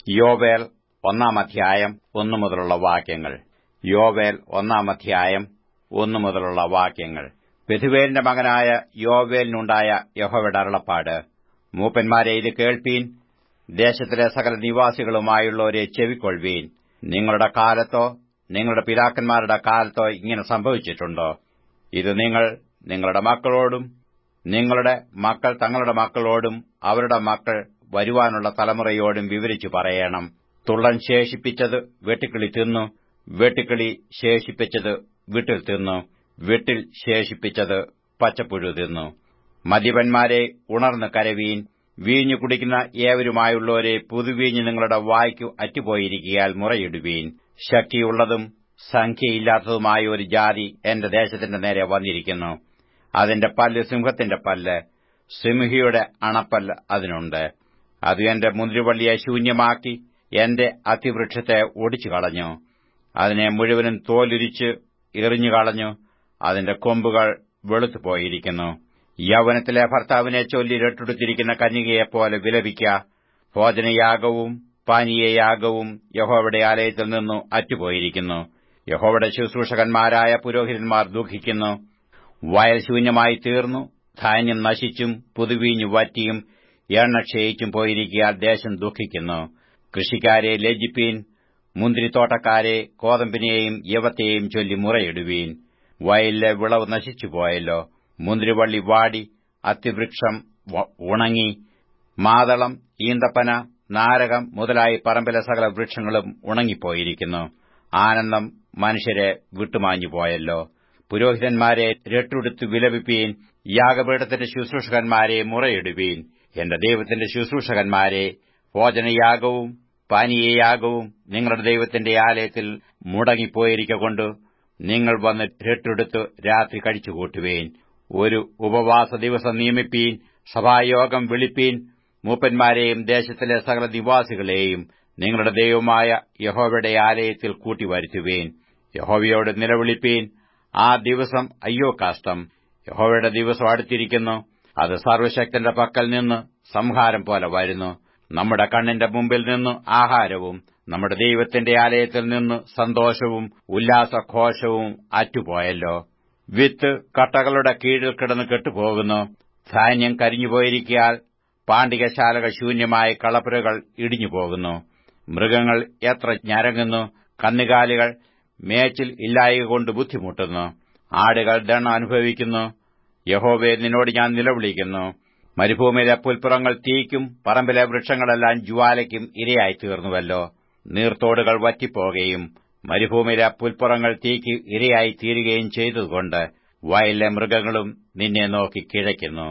യോവേൽ ഒന്നാം അധ്യായം ഒന്നു മുതലുള്ള വാക്യങ്ങൾ യോവേൽ ഒന്നാം അധ്യായം ഒന്നു മുതലുള്ള വാക്യങ്ങൾ പെഥുവേലിന്റെ മകനായ യോവേലിനുണ്ടായ യഹോവയുടെ അരുളപ്പാട് മൂപ്പന്മാരെ ഇത് കേൾപ്പീൻ ദേശത്തിലെ സകല നിവാസികളുമായുള്ളവരെ ചെവിക്കൊള്ളുവീൻ നിങ്ങളുടെ കാലത്തോ നിങ്ങളുടെ പിതാക്കന്മാരുടെ കാലത്തോ ഇങ്ങനെ സംഭവിച്ചിട്ടുണ്ടോ ഇത് നിങ്ങൾ നിങ്ങളുടെ മക്കളോടും നിങ്ങളുടെ മക്കൾ തങ്ങളുടെ മക്കളോടും അവരുടെ മക്കൾ വരുവാനുള്ള തലമുറയോടും വിവരിച്ചു പറയണം തുള്ളൻ ശേഷിപ്പിച്ചത് വെട്ടുക്കിളി തിന്നു വെട്ടുക്കിളി ശേഷിപ്പിച്ചത് വിട്ടിൽ തിന്നു വിട്ടിൽ ശേഷിപ്പിച്ചത് പച്ചപ്പുഴു തിന്നു മദ്യപന്മാരെ ഉണർന്ന് കരവീൻ വീഞ്ഞു കുടിക്കുന്ന ഏവരുമായുള്ളവരെ പുതുവീഞ്ഞ് നിങ്ങളുടെ വായ്ക്കു അറ്റുപോയിരിക്കിയാൽ മുറയിടുവീൻ ശക്തിയുള്ളതും സംഖ്യയില്ലാത്തതുമായ ഒരു ജാതി എന്റെ ദേശത്തിന്റെ നേരെ വന്നിരിക്കുന്നു അതിന്റെ പല്ല് സിംഹത്തിന്റെ പല്ല് സിംഹിയുടെ അണപ്പല്ല് അതിനുണ്ട് അത് എന്റെ മുന്തിരിവള്ളിയെ ശൂന്യമാക്കി എന്റെ അതിവൃക്ഷത്തെ ഒടിച്ചു കളഞ്ഞു അതിനെ മുഴുവനും തോലുരിച്ച് എറിഞ്ഞു കളഞ്ഞു അതിന്റെ കൊമ്പുകൾ വെളുത്തുപോയിരിക്കുന്നു യൗവനത്തിലെ ഭർത്താവിനെ ചൊല്ലി രട്ടെടുത്തിരിക്കുന്ന കന്യകയെപ്പോലെ വിലപിക്ക ഭോജനയാഗവും പാനീയയാഗവും യഹോവയുടെ ആലയത്തിൽ നിന്നു അറ്റുപോയിരിക്കുന്നു യഹോവയുടെ ശുശ്രൂഷകന്മാരായ പുരോഹിതന്മാർ ദുഃഖിക്കുന്നു വയൽ ശൂന്യമായി തീർന്നു ധാന്യം നശിച്ചും പുതുവീഞ്ഞു വറ്റിയും എണ്ണ ക്ഷയിച്ചും പോയിരിക്കിയാൽ ദേശം ദുഃഖിക്കുന്നു കൃഷിക്കാരെ ലജ്ജിപ്പീൻ മുന്തിരിത്തോട്ടക്കാരെ കോതമ്പിനെയും യവത്തെയും ചൊല്ലി മുറയിടുവീൻ വയലിലെ വിളവ് നശിച്ചുപോയല്ലോ മുന്തിരിവള്ളി വാടി അത്തിവൃക്ഷം ഉണങ്ങി മാതളം ഈന്തപ്പന നാരകം മുതലായി പറമ്പിലെ സകല വൃക്ഷങ്ങളും ഉണങ്ങിപ്പോയിരിക്കുന്നു ആനന്ദം മനുഷ്യരെ വിട്ടുമാഞ്ഞുപോയല്ലോ പുരോഹിതന്മാരെ രട്ടുടുത്ത് വിലപിപ്പീൻ യാഗപീഠത്തിന്റെ ശുശ്രൂഷകന്മാരെ മുറയിടുവീൻ എന്റെ ദൈവത്തിന്റെ ശുശ്രൂഷകന്മാരെ ഭോജനയാഗവും പാനീയയാഗവും നിങ്ങളുടെ ദൈവത്തിന്റെ ആലയത്തിൽ മുടങ്ങിപ്പോയിരിക്കൊണ്ട് നിങ്ങൾ വന്ന് രട്ടെടുത്ത് രാത്രി കഴിച്ചുകൂട്ടുവീൻ ഒരു ഉപവാസ ദിവസം നിയമിപ്പീൻ സഭായോഗം വിളിപ്പീൻ മൂപ്പന്മാരെയും ദേശത്തിലെ സകല നിവാസികളെയും നിങ്ങളുടെ ദൈവമായ യഹോവയുടെ ആലയത്തിൽ കൂട്ടിവരുത്തുവീൻ യഹോവയോട് നിലവിളിപ്പീൻ ആ ദിവസം അയ്യോ കാഷ്ടം യഹോവയുടെ ദിവസം അടുത്തിരിക്കുന്നു അത് സർവശക്തന്റെ പക്കൽ നിന്ന് സംഹാരം പോലെ വരുന്നു നമ്മുടെ കണ്ണിന്റെ മുമ്പിൽ നിന്ന് ആഹാരവും നമ്മുടെ ദൈവത്തിന്റെ ആലയത്തിൽ നിന്ന് സന്തോഷവും ഉല്ലാസഘോഷവും അറ്റുപോയല്ലോ വിത്ത് കട്ടകളുടെ കീഴിൽ കിടന്ന് കെട്ടുപോകുന്നു ധാന്യം കരിഞ്ഞുപോയിരിക്കാൽ പാണ്ഡികശാലകൾ ശൂന്യമായ കളപ്പുരകൾ ഇടിഞ്ഞുപോകുന്നു മൃഗങ്ങൾ എത്ര ഞരങ്ങുന്നു കന്നുകാലികൾ മേച്ചിൽ ഇല്ലായകൊണ്ട് ബുദ്ധിമുട്ടുന്നു ആടുകൾ ദണ്ണ അനുഭവിക്കുന്നു യഹോവെ നിന്നോട് ഞാൻ നിലവിളിക്കുന്നു മരുഭൂമിയിലെ പുൽപ്പുറങ്ങൾ തീയ്ക്കും പറമ്പിലെ വൃക്ഷങ്ങളെല്ലാം ജ്വാലയ്ക്കും ഇരയായി തീർന്നുവല്ലോ നീർത്തോടുകൾ വറ്റിപ്പോകുകയും മരുഭൂമിയിലെ പുൽപ്പുറങ്ങൾ തീയ്ക്ക് ഇരയായി തീരുകയും ചെയ്തതുകൊണ്ട് വയലിലെ മൃഗങ്ങളും നിന്നെ നോക്കി കിഴയ്ക്കുന്നു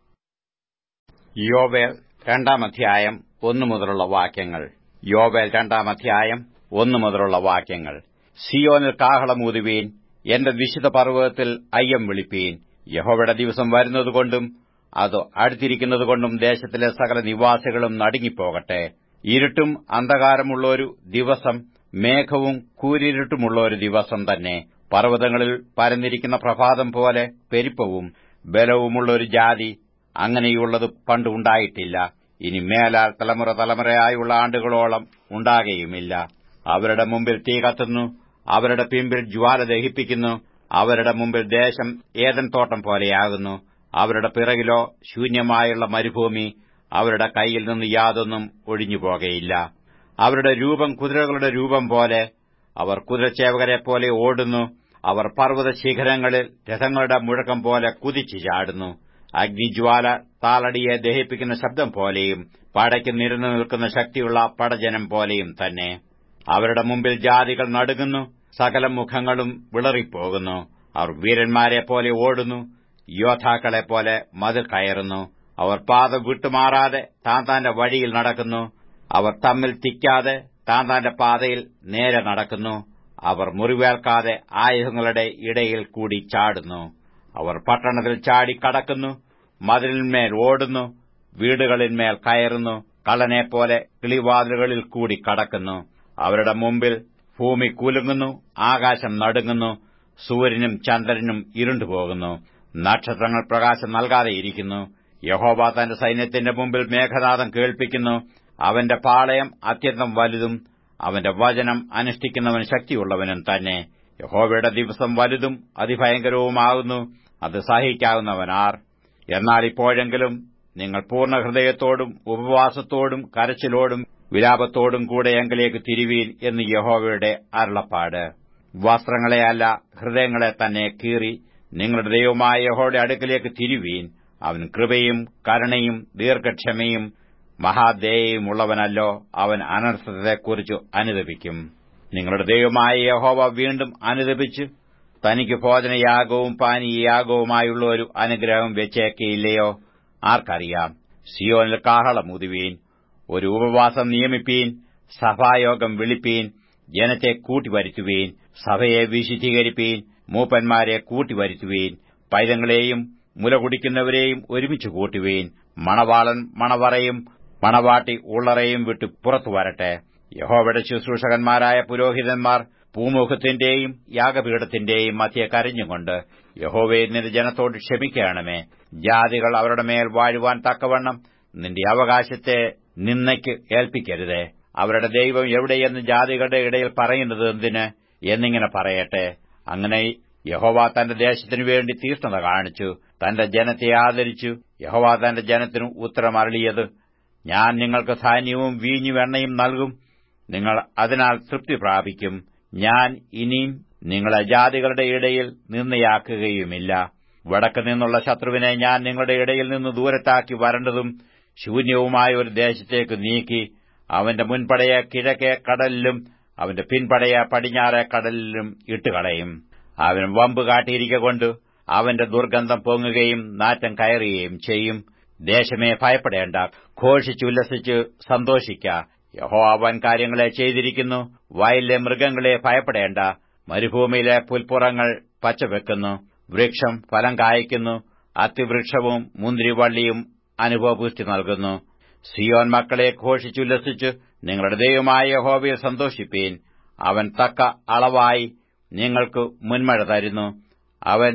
യോവേൽ രണ്ടാം അധ്യായം ഒന്നു മുതലുള്ള വാക്യങ്ങൾ യോവേൽ രണ്ടാം അധ്യായം ഒന്നു മുതലുള്ള വാക്യങ്ങൾ സിയോനിൽ കാഹളമൂതുവീൻ എന്റെ വിശുദ്ധ പർവ്വതത്തിൽ അയ്യം വിളിപ്പീൻ യഹോവയുടെ ദിവസം വരുന്നതുകൊണ്ടും അത് അടുത്തിരിക്കുന്നതുകൊണ്ടും ദേശത്തിലെ സകല നിവാസികളും നടുങ്ങിപ്പോകട്ടെ ഇരുട്ടും അന്ധകാരമുള്ള ഒരു ദിവസം മേഘവും കൂരിരുട്ടുമുള്ള ഒരു ദിവസം തന്നെ പർവ്വതങ്ങളിൽ പരന്നിരിക്കുന്ന പ്രഭാതം പോലെ പെരുപ്പവും ബലവുമുള്ള ഒരു ജാതി അങ്ങനെയുള്ളത് പണ്ട് ഉണ്ടായിട്ടില്ല ഇനി മേലാൽ തലമുറ തലമുറയായുള്ള ആണ്ടുകളോളം ഉണ്ടാകുകയുമില്ല അവരുടെ മുമ്പിൽ തീ കത്തുന്നു അവരുടെ പിമ്പിൽ ജ്വാല ദഹിപ്പിക്കുന്നു അവരുടെ മുമ്പിൽ ദേശം ഏതൻ തോട്ടം പോലെയാകുന്നു അവരുടെ പിറകിലോ ശൂന്യമായുള്ള മരുഭൂമി അവരുടെ കൈയിൽ നിന്ന് യാതൊന്നും ഒഴിഞ്ഞുപോകയില്ല അവരുടെ രൂപം കുതിരകളുടെ രൂപം പോലെ അവർ കുതിരച്ചേവകരെ പോലെ ഓടുന്നു അവർ പർവ്വത ശിഖരങ്ങളിൽ രഥങ്ങളുടെ മുഴക്കം പോലെ കുതിച്ചു ചാടുന്നു അഗ്നിജ്വാല താളടിയെ ദഹിപ്പിക്കുന്ന ശബ്ദം പോലെയും പടയ്ക്ക് നിരന്നു നിൽക്കുന്ന ശക്തിയുള്ള പടജനം പോലെയും തന്നെ അവരുടെ മുമ്പിൽ ജാതികൾ നടുങ്ങുന്നു സകല മുഖങ്ങളും വിളറിപ്പോകുന്നു അവർ വീരന്മാരെ പോലെ ഓടുന്നു യോദ്ധാക്കളെ പോലെ മതിൽ കയറുന്നു അവർ പാത വിട്ടുമാറാതെ താൻ താന്റെ വഴിയിൽ നടക്കുന്നു അവർ തമ്മിൽ തിക്കാതെ താൻ താന്റെ പാതയിൽ നേരെ നടക്കുന്നു അവർ മുറിവേൽക്കാതെ ആയുധങ്ങളുടെ ഇടയിൽ കൂടി ചാടുന്നു അവർ പട്ടണത്തിൽ ചാടി കടക്കുന്നു മതിലിന്മേൽ ഓടുന്നു വീടുകളിന്മേൽ കയറുന്നു കള്ളനെപ്പോലെ കിളിവാതിലുകളിൽ കൂടി കടക്കുന്നു അവരുടെ മുമ്പിൽ ഭൂമി കുലുങ്ങുന്നു ആകാശം നടുങ്ങുന്നു സൂര്യനും ചന്ദ്രനും ഇരുണ്ടുപോകുന്നു നക്ഷത്രങ്ങൾ പ്രകാശം നൽകാതെയിരിക്കുന്നു യഹോവ തന്റെ സൈന്യത്തിന്റെ മുമ്പിൽ മേഘനാഥം കേൾപ്പിക്കുന്നു അവന്റെ പാളയം അത്യന്തം വലുതും അവന്റെ വചനം അനുഷ്ഠിക്കുന്നവൻ ശക്തിയുള്ളവനും തന്നെ യഹോവയുടെ ദിവസം വലുതും അതിഭയങ്കരവുമാകുന്നു അത് സഹിക്കാവുന്നവനാർ എന്നാൽ ഇപ്പോഴെങ്കിലും നിങ്ങൾ പൂർണ്ണ ഹൃദയത്തോടും ഉപവാസത്തോടും കരച്ചിലോടും വിലാപത്തോടും കൂടെ എങ്കിലേക്ക് തിരുവീൻ എന്ന് യഹോവയുടെ അരുളപ്പാട് വസ്ത്രങ്ങളെ അല്ല ഹൃദയങ്ങളെ തന്നെ കീറി നിങ്ങളുടെ ദൈവമായ യഹോയുടെ അടുക്കലേക്ക് തിരുവീൻ അവൻ കൃപയും കരുണയും ദീർഘക്ഷമയും മഹാദേയും ഉള്ളവനല്ലോ അവൻ അനർത്ഥത്തെക്കുറിച്ച് അനുദപിക്കും നിങ്ങളുടെ ദൈവമായ യഹോവ വീണ്ടും അനുദപിച്ച് തനിക്ക് ഭോജനയാഗവും പാനീയയാഗവുമായുള്ള ഒരു അനുഗ്രഹം വെച്ചേക്കയില്ലയോ ആർക്കറിയാം സിയോനിൽ കാഹളമുതുവീൻ ഒരു ഉപവാസം നിയമിപ്പീൻ സഭായോഗം വിളിപ്പീൻ ജനത്തെ കൂട്ടിവരുത്തുവീൻ സഭയെ വിശുദ്ധീകരിപ്പീൻ മൂപ്പന്മാരെ കൂട്ടിവരുത്തുവീൻ പൈതങ്ങളെയും മുല കുടിക്കുന്നവരെയും ഒരുമിച്ച് കൂട്ടുവീൻ മണവാളൻ മണവറയും മണവാട്ടി ഉള്ളറയും വിട്ട് പുറത്തു വരട്ടെ യഹോവയുടെ ശുശ്രൂഷകന്മാരായ പുരോഹിതന്മാർ പൂമുഖത്തിന്റെയും യാഗപീഠത്തിന്റെയും മധ്യെ കരഞ്ഞുകൊണ്ട് യഹോവയെ നിന്റെ ജനത്തോട് ക്ഷമിക്കണമേ ജാതികൾ അവരുടെ മേൽ വാഴുവാൻ തക്കവണ്ണം നിന്റെ അവകാശത്തെ നിന്നയ്ക്ക് ഏൽപ്പിക്കരുതേ അവരുടെ ദൈവം എവിടെയെന്ന് ജാതികളുടെ ഇടയിൽ പറയുന്നത് എന്തിന് എന്നിങ്ങനെ പറയട്ടെ അങ്ങനെ യഹോവ തന്റെ ദേശത്തിനു വേണ്ടി തീഷ്ണത കാണിച്ചു തന്റെ ജനത്തെ ആദരിച്ചു യഹോവ തന്റെ ജനത്തിനു ഉത്തരമരളിയത് ഞാൻ നിങ്ങൾക്ക് ധാന്യവും വീഞ്ഞും എണ്ണയും നൽകും നിങ്ങൾ അതിനാൽ തൃപ്തി പ്രാപിക്കും ഞാൻ ഇനിയും നിങ്ങളെ ജാതികളുടെ ഇടയിൽ നിന്നയാക്കുകയുമില്ല വടക്ക് നിന്നുള്ള ശത്രുവിനെ ഞാൻ നിങ്ങളുടെ ഇടയിൽ നിന്ന് ദൂരത്താക്കി വരേണ്ടതും ശൂന്യവുമായ ഒരു ദേശത്തേക്ക് നീക്കി അവന്റെ മുൻപടയെ കിഴക്കേ കടലിലും അവന്റെ പിൻപടയെ പടിഞ്ഞാറേ കടലിലും ഇട്ടുകളയും അവൻ വമ്പ് കാട്ടിയിരിക്കൊണ്ട് അവന്റെ ദുർഗന്ധം പൊങ്ങുകയും നാറ്റം കയറുകയും ചെയ്യും ദേശമേ ഭയപ്പെടേണ്ട ഘോഷിച്ചുല്ലസിച്ച് സന്തോഷിക്ക യഹോ അവൻ കാര്യങ്ങളെ ചെയ്തിരിക്കുന്നു വയലിലെ മൃഗങ്ങളെ ഭയപ്പെടേണ്ട മരുഭൂമിയിലെ പുൽപ്പുറങ്ങൾ പച്ചവെക്കുന്നു വൃക്ഷം ഫലം കായ്ക്കുന്നു അത്തിവൃക്ഷവും മുന്തിരിവള്ളിയും അനുഭവപുഷ്ടി നൽകുന്നു സിയോൻ മക്കളെ ഘോഷിച്ചുല്ലസിച്ച് നിങ്ങളുടെ ദൈവമായ യഹോവയിൽ സന്തോഷിപ്പീൻ അവൻ തക്ക അളവായി നിങ്ങൾക്ക് മുൻമഴ തരുന്നു അവൻ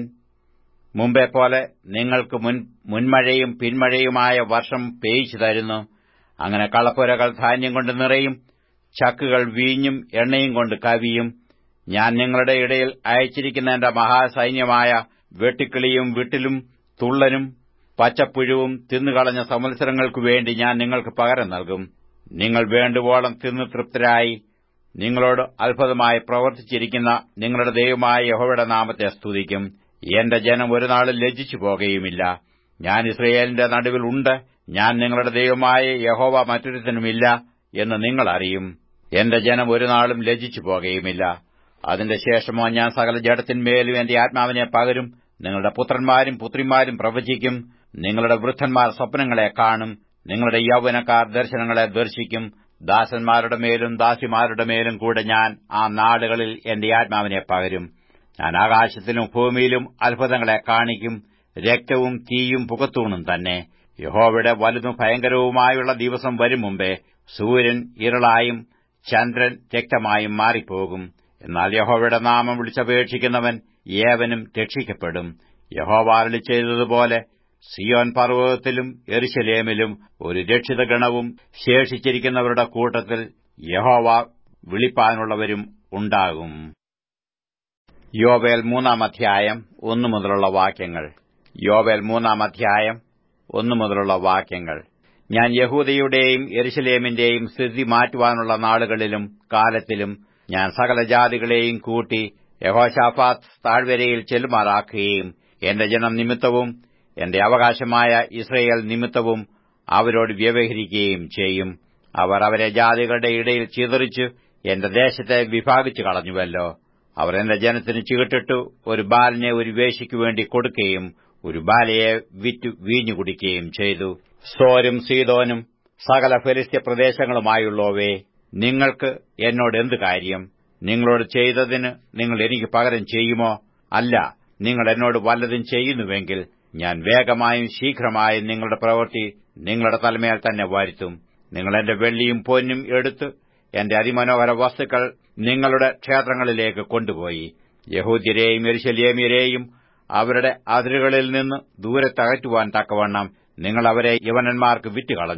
മുമ്പേ പോലെ നിങ്ങൾക്ക് മുൻ മുൻമഴയും പിന്മഴയുമായ വർഷം പേയിച്ചു തരുന്നു അങ്ങനെ കളപ്പുരകൾ ധാന്യം കൊണ്ട് നിറയും ചക്കുകൾ വീഞ്ഞും എണ്ണയും കൊണ്ട് കവിയും ഞാൻ നിങ്ങളുടെ ഇടയിൽ അയച്ചിരിക്കുന്ന എന്റെ മഹാസൈന്യമായ വെട്ടിക്കിളിയും വിട്ടിലും തുള്ളനും പച്ചപ്പുഴുവും തിന്നുകളഞ്ഞ സംവത്സരങ്ങൾക്കു വേണ്ടി ഞാൻ നിങ്ങൾക്ക് പകരം നൽകും നിങ്ങൾ വേണ്ടുവോളം തിന്നു തൃപ്തരായി നിങ്ങളോട് അത്ഭുതമായി പ്രവർത്തിച്ചിരിക്കുന്ന നിങ്ങളുടെ ദൈവമായ യഹോവയുടെ നാമത്തെ സ്തുതിക്കും എന്റെ ജനം ഒരു നാളും ലജ്ജിച്ചു പോകുകയുമില്ല ഞാൻ ഇസ്രയേലിന്റെ നടുവിൽ ഉണ്ട് ഞാൻ നിങ്ങളുടെ ദൈവമായ യഹോവ മറ്റൊരുത്തനുമില്ല എന്ന് നിങ്ങൾ അറിയും എന്റെ ജനം ഒരു നാളും ലജ്ജിച്ചു പോകുകയുമില്ല അതിന്റെ ശേഷമോ ഞാൻ സകല ജഡത്തിന്മേലും എന്റെ ആത്മാവിനെ പകരും നിങ്ങളുടെ പുത്രന്മാരും പുത്രിമാരും പ്രവചിക്കും നിങ്ങളുടെ വൃദ്ധന്മാർ സ്വപ്നങ്ങളെ കാണും നിങ്ങളുടെ യൗവനക്കാർ ദർശനങ്ങളെ ദർശിക്കും ദാസന്മാരുടെ മേലും ദാസിമാരുടെ മേലും കൂടെ ഞാൻ ആ നാടുകളിൽ എന്റെ ആത്മാവിനെ പകരും ഞാൻ ആകാശത്തിലും ഭൂമിയിലും അത്ഭുതങ്ങളെ കാണിക്കും രക്തവും തീയും പുകത്തൂണും തന്നെ യഹോവയുടെ വലുതും ഭയങ്കരവുമായുള്ള ദിവസം വരും മുമ്പേ സൂര്യൻ ഇരളായും ചന്ദ്രൻ രക്തമായും മാറിപ്പോകും എന്നാൽ യഹോവയുടെ നാമം വിളിച്ചപേക്ഷിക്കുന്നവൻ ഏവനും രക്ഷിക്കപ്പെടും യഹോവ അരളി ചെയ്തതുപോലെ സിയോൻ പർവ്വതത്തിലും എറിശലേമിലും ഒരു രക്ഷിത ഗണവും ശേഷിച്ചിരിക്കുന്നവരുടെ കൂട്ടത്തിൽ യഹോവ വിളിപ്പാനുള്ളവരും ഉണ്ടാകും യോവേൽ മൂന്നാം അധ്യായം ഒന്നു മുതലുള്ള വാക്യങ്ങൾ യോവേൽ മൂന്നാം അധ്യായം ഒന്നു മുതലുള്ള വാക്യങ്ങൾ ഞാൻ യഹൂദയുടെയും എരുശലേമിന്റെയും സ്ഥിതി മാറ്റുവാനുള്ള നാളുകളിലും കാലത്തിലും ഞാൻ സകല ജാതികളെയും കൂട്ടി യഹോഷാഫാത്ത് താഴ്വരയിൽ ചെല്ലുമാറാക്കുകയും എന്റെ ജനം നിമിത്തവും എന്റെ അവകാശമായ ഇസ്രയേൽ നിമിത്തവും അവരോട് വ്യവഹരിക്കുകയും ചെയ്യും അവർ അവരെ ജാതികളുടെ ഇടയിൽ ചിതറിച്ച് എന്റെ ദേശത്തെ വിഭാഗിച്ചു കളഞ്ഞുവല്ലോ അവർ എന്റെ ജനത്തിന് ചീട്ടിട്ടു ഒരു ബാലിനെ ഒരു വേശിക്കു വേണ്ടി കൊടുക്കുകയും ഒരു ബാലയെ വിറ്റു വീഞ്ഞു കുടിക്കുകയും ചെയ്തു സോരും സീതോനും സകല ഫെലിസ്ത്യ പ്രദേശങ്ങളുമായുള്ളവേ നിങ്ങൾക്ക് എന്നോട് എന്ത് കാര്യം നിങ്ങളോട് ചെയ്തതിന് നിങ്ങൾ എനിക്ക് പകരം ചെയ്യുമോ അല്ല നിങ്ങൾ എന്നോട് വല്ലതും ചെയ്യുന്നുവെങ്കിൽ ഞാൻ വേഗമായും ശീഘ്രമായും നിങ്ങളുടെ പ്രവൃത്തി നിങ്ങളുടെ തലമേൽ തന്നെ വരുത്തും നിങ്ങൾ എന്റെ വെള്ളിയും പൊന്നും എടുത്ത് എന്റെ അതിമനോഹര വസ്തുക്കൾ നിങ്ങളുടെ ക്ഷേത്രങ്ങളിലേക്ക് കൊണ്ടുപോയി യഹൂദ്യരെയും എരിശല്യേമ്യരെയും അവരുടെ അതിരുകളിൽ നിന്ന് ദൂരെ തകറ്റുവാൻ തക്കവണ്ണം നിങ്ങൾ അവരെ യവനന്മാർക്ക് വിറ്റുകളഞ്ഞു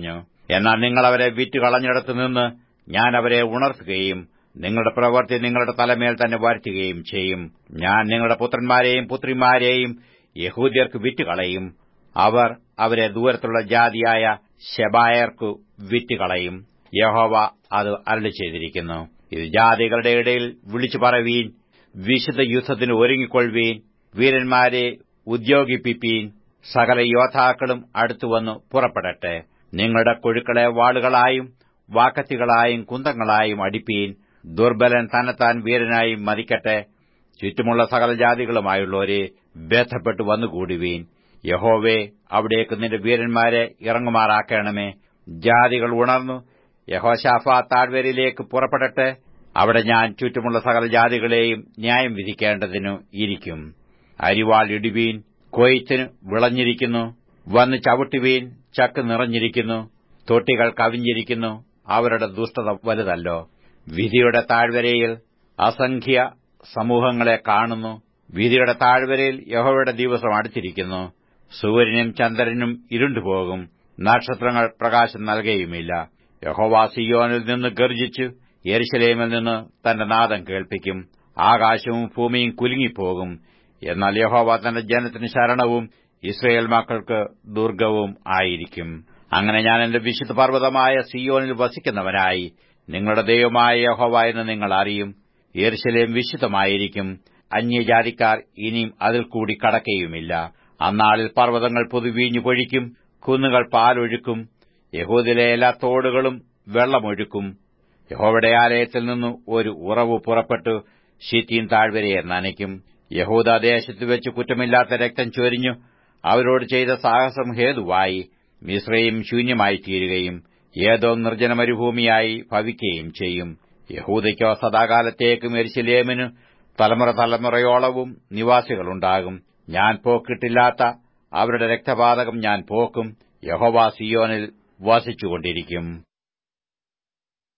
എന്നാൽ നിങ്ങൾ അവരെ വിറ്റുകളഞ്ഞിടത്തു നിന്ന് ഞാൻ അവരെ ഉണർത്തുകയും നിങ്ങളുടെ പ്രവൃത്തി നിങ്ങളുടെ തലമേൽ തന്നെ വരുത്തുകയും ചെയ്യും ഞാൻ നിങ്ങളുടെ പുത്രന്മാരെയും പുത്രിമാരെയും യഹൂദ്യർക്ക് വിറ്റുകളയും അവർ അവരെ ദൂരത്തുള്ള ജാതിയായ ശബായർക്കു വിറ്റുകളയും യഹോവ അത് അരളി ചെയ്തിരിക്കുന്നു ഇത് ജാതികളുടെ ഇടയിൽ വിളിച്ചു പറവീൻ വിശുദ്ധ യുദ്ധത്തിന് ഒരുങ്ങിക്കൊള്ളുവീൻ വീരന്മാരെ ഉദ്യോഗിപ്പിപ്പീൻ സകല യോദ്ധാക്കളും അടുത്തുവന്നു പുറപ്പെടട്ടെ നിങ്ങളുടെ കൊഴുക്കളെ വാളുകളായും വാക്കത്തികളായും കുന്തങ്ങളായും അടിപ്പീൻ ദുർബലൻ തന്നെത്താൻ വീരനായും മതിക്കട്ടെ ചുറ്റുമുള്ള സകല ജാതികളുമായുള്ളവരെ ബന്ധപ്പെട്ടു വന്നുകൂടുവീൻ യഹോവേ അവിടേക്ക് നിന്റെ വീരന്മാരെ ഇറങ്ങുമാറാക്കണമേ ജാതികൾ ഉണർന്നു യഹോശാഫാ താഴ്വരയിലേക്ക് പുറപ്പെടട്ടെ അവിടെ ഞാൻ ചുറ്റുമുള്ള സകല ജാതികളെയും ന്യായം വിധിക്കേണ്ടതിനു ഇരിക്കും അരിവാൾ ഇടുവീൻ കൊയ്ത്തിന് വിളഞ്ഞിരിക്കുന്നു വന്ന് ചവിട്ടുവീൻ ചക്ക് നിറഞ്ഞിരിക്കുന്നു തൊട്ടികൾ കവിഞ്ഞിരിക്കുന്നു അവരുടെ ദുഷ്ടത വലുതല്ലോ വിധിയുടെ താഴ്വരയിൽ അസംഖ്യ സമൂഹങ്ങളെ കാണുന്നു വിധിയുടെ താഴ്വരയിൽ യഹോവയുടെ ദിവസം അടുത്തിരിക്കുന്നു സൂര്യനും ചന്ദ്രനും ഇരുണ്ടുപോകും നക്ഷത്രങ്ങൾ പ്രകാശം നൽകുകയുമില്ല യഹോവ സിയോനിൽ നിന്ന് ഗർജിച്ചു യെരുശലേമിൽ നിന്ന് തന്റെ നാദം കേൾപ്പിക്കും ആകാശവും ഭൂമിയും കുലുങ്ങിപ്പോകും എന്നാൽ യഹോവ തന്റെ ജനത്തിന് ശരണവും ഇസ്രയേൽ മക്കൾക്ക് ദുർഗവും ആയിരിക്കും അങ്ങനെ ഞാൻ എന്റെ വിശുദ്ധ പർവ്വതമായ സിയോനിൽ വസിക്കുന്നവനായി നിങ്ങളുടെ ദൈവമായ യഹോവ എന്ന് നിങ്ങൾ അറിയും യെരുശലേം വിശുദ്ധമായിരിക്കും അന്യജാതിക്കാർ ഇനിയും അതിൽ കൂടി കടക്കുകയുമില്ല അന്നാളിൽ പർവ്വതങ്ങൾ പൊതുവീഞ്ഞു പൊഴിക്കും കുന്നുകൾ പാലൊഴുക്കും യഹൂദിലെ എല്ലാ തോടുകളും വെള്ളമൊഴുക്കും യഹോവയുടെ ആലയത്തിൽ നിന്ന് ഒരു ഉറവ് പുറപ്പെട്ടു ഷീറ്റീൻ താഴ്വരയെ നനയ്ക്കും യഹൂദദേശത്ത് വെച്ച് കുറ്റമില്ലാത്ത രക്തം ചൊരിഞ്ഞു അവരോട് ചെയ്ത സാഹസം ഹേതുവായി മിശ്രയും ശൂന്യമായി തീരുകയും ഏതോ നിർജ്ജന മരുഭൂമിയായി ഭവിക്കുകയും ചെയ്യും യഹൂദയ്ക്കോ സദാകാലത്തേക്കും എരിശിലേമിനു തലമുറ തലമുറയോളവും നിവാസികളുണ്ടാകും ഞാൻ പോക്കിട്ടില്ലാത്ത അവരുടെ രക്തപാതകം ഞാൻ പോക്കും യഹോവ സിയോനിൽ വസിച്ചുകൊണ്ടിരിക്കും